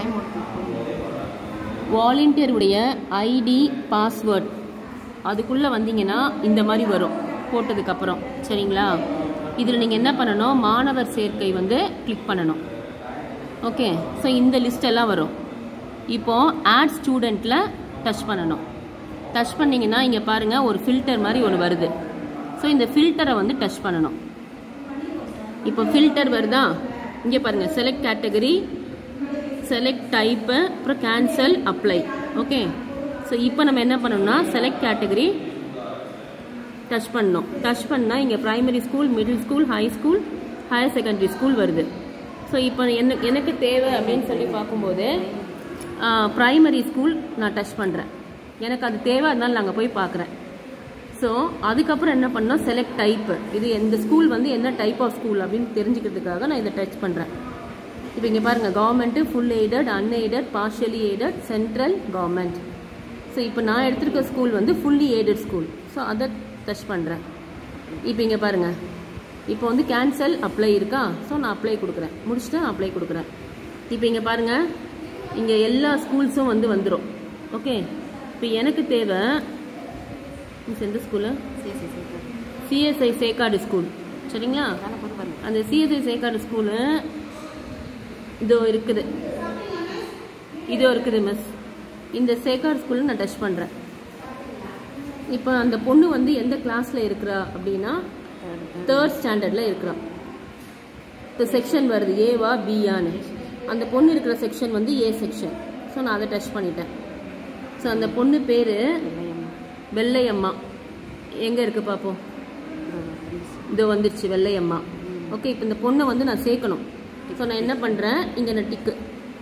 time work வாலண்டியருடைய ID password அதுக்குள்ளே வந்தீங்கன்னா இந்த மாதிரி வரும் போட்டதுக்கப்புறம் சரிங்களா இதில் நீங்கள் என்ன பண்ணணும் மாணவர் சேர்க்கை வந்து கிளிக் பண்ணணும் ஓகே ஸோ இந்த லிஸ்ட் எல்லாம் வரும் இப்போ ஆட் ஸ்டூடெண்ட்டில் டச் பண்ணணும் டச் பண்ணிங்கன்னா இங்கே பாருங்கள் ஒரு ஃபில்டர் மாதிரி ஒன்று வருது ஸோ இந்த ஃபில்டரை வந்து டச் பண்ணணும் இப்போ ஃபில்டர் வருதா இங்கே பாருங்கள் செலக்ட் கேட்டகரி செலக்ட் டைப்பு அப்புறம் கேன்சல் அப்ளை ஓகே ஸோ இப்போ நம்ம என்ன பண்ணணும்னா செலக்ட் கேட்டகரி டச் பண்ணணும் டச் பண்ணால் இங்கே primary school middle school high school higher secondary school வருது ஸோ இப்போ என்ன எனக்கு தேவை அப்படின்னு சொல்லி பார்க்கும்போது ப்ரைமரி ஸ்கூல் நான் டச் பண்ணுறேன் எனக்கு அது தேவை அதனால நாங்கள் போய் பார்க்குறேன் ஸோ அதுக்கப்புறம் என்ன பண்ணோம் செலக்ட் டைப்பு இது எந்த ஸ்கூல் வந்து என்ன டைப் ஆஃப் ஸ்கூல் அப்படின்னு தெரிஞ்சுக்கிறதுக்காக நான் இதை டச் பண்ணுறேன் இப்போ இங்கே பாருங்கள் government full aided unaided partially aided central government so இப்போ நான் எடுத்திருக்க ஸ்கூல் வந்து ஃபுல்லி எய்டட் ஸ்கூல் ஸோ அதை டச் பண்ணுறேன் இப்போ இங்கே பாருங்கள் இப்போ வந்து கேன்சல் அப்ளை இருக்கா ஸோ நான் அப்ளை கொடுக்குறேன் முடிச்சுட்டு அப்ளை கொடுக்குறேன் இப்போ இங்கே பாருங்கள் இங்கே எல்லா ஸ்கூல்ஸும் வந்து வந்துடும் ஓகே இப்போ எனக்கு தேவை மிஸ் எந்த ஸ்கூலு சரி சரி சரி சிஎஸ்ஐ சேக்காடு ஸ்கூல் சரிங்களா வேலை போட்டு பாருங்க அந்த சிஎஸ்ஐ சேக்காடு ஸ்கூலு இதோ இருக்குது இதோ இருக்குது மிஸ் இந்த சேக்காடு ஸ்கூலில் நான் டச் பண்ணுறேன் இப்போ அந்த பொண்ணு வந்து எந்த கிளாஸில் இருக்கிறா அப்படின்னா தேர்ட் ஸ்டாண்டர்டில் இருக்கிறா இப்போ செக்ஷன் வருது ஏவா பியான்னு அந்த பொண்ணு இருக்கிற செக்ஷன் வந்து ஏ செக்ஷன் ஸோ நான் அதை டச் பண்ணிட்டேன் ஸோ அந்த பொண்ணு பேர் வெள்ளையம்மா வெள்ளையம்மா எங்கே இருக்குது பார்ப்போம் இதோ வந்துருச்சு வெள்ளையம்மா ஓகே இப்போ இந்த பொண்ணை வந்து நான் சேர்க்கணும் ஸோ நான் என்ன பண்ணுறேன் இங்கே நான் டிக்கு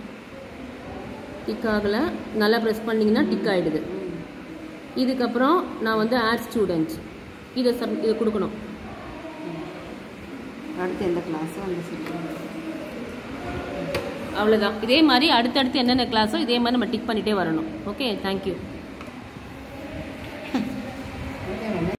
டிக் ஆகலை நல்லா ப்ரெஸ் பண்ணிங்கன்னா டிக் ஆகிடுது இதுக்கப்புறம் நான் வந்து ஆட் ஸ்டூடெண்ட் இதை சப் இதை கொடுக்கணும் அடுத்து எந்த கிளாஸோ அந்த சொல்லுங்க அவ்வளோதான் இதே மாதிரி அடுத்தடுத்து என்னென்ன கிளாஸோ இதே மாதிரி நம்ம டிக் பண்ணிகிட்டே வரணும் ஓகே தேங்க்யூ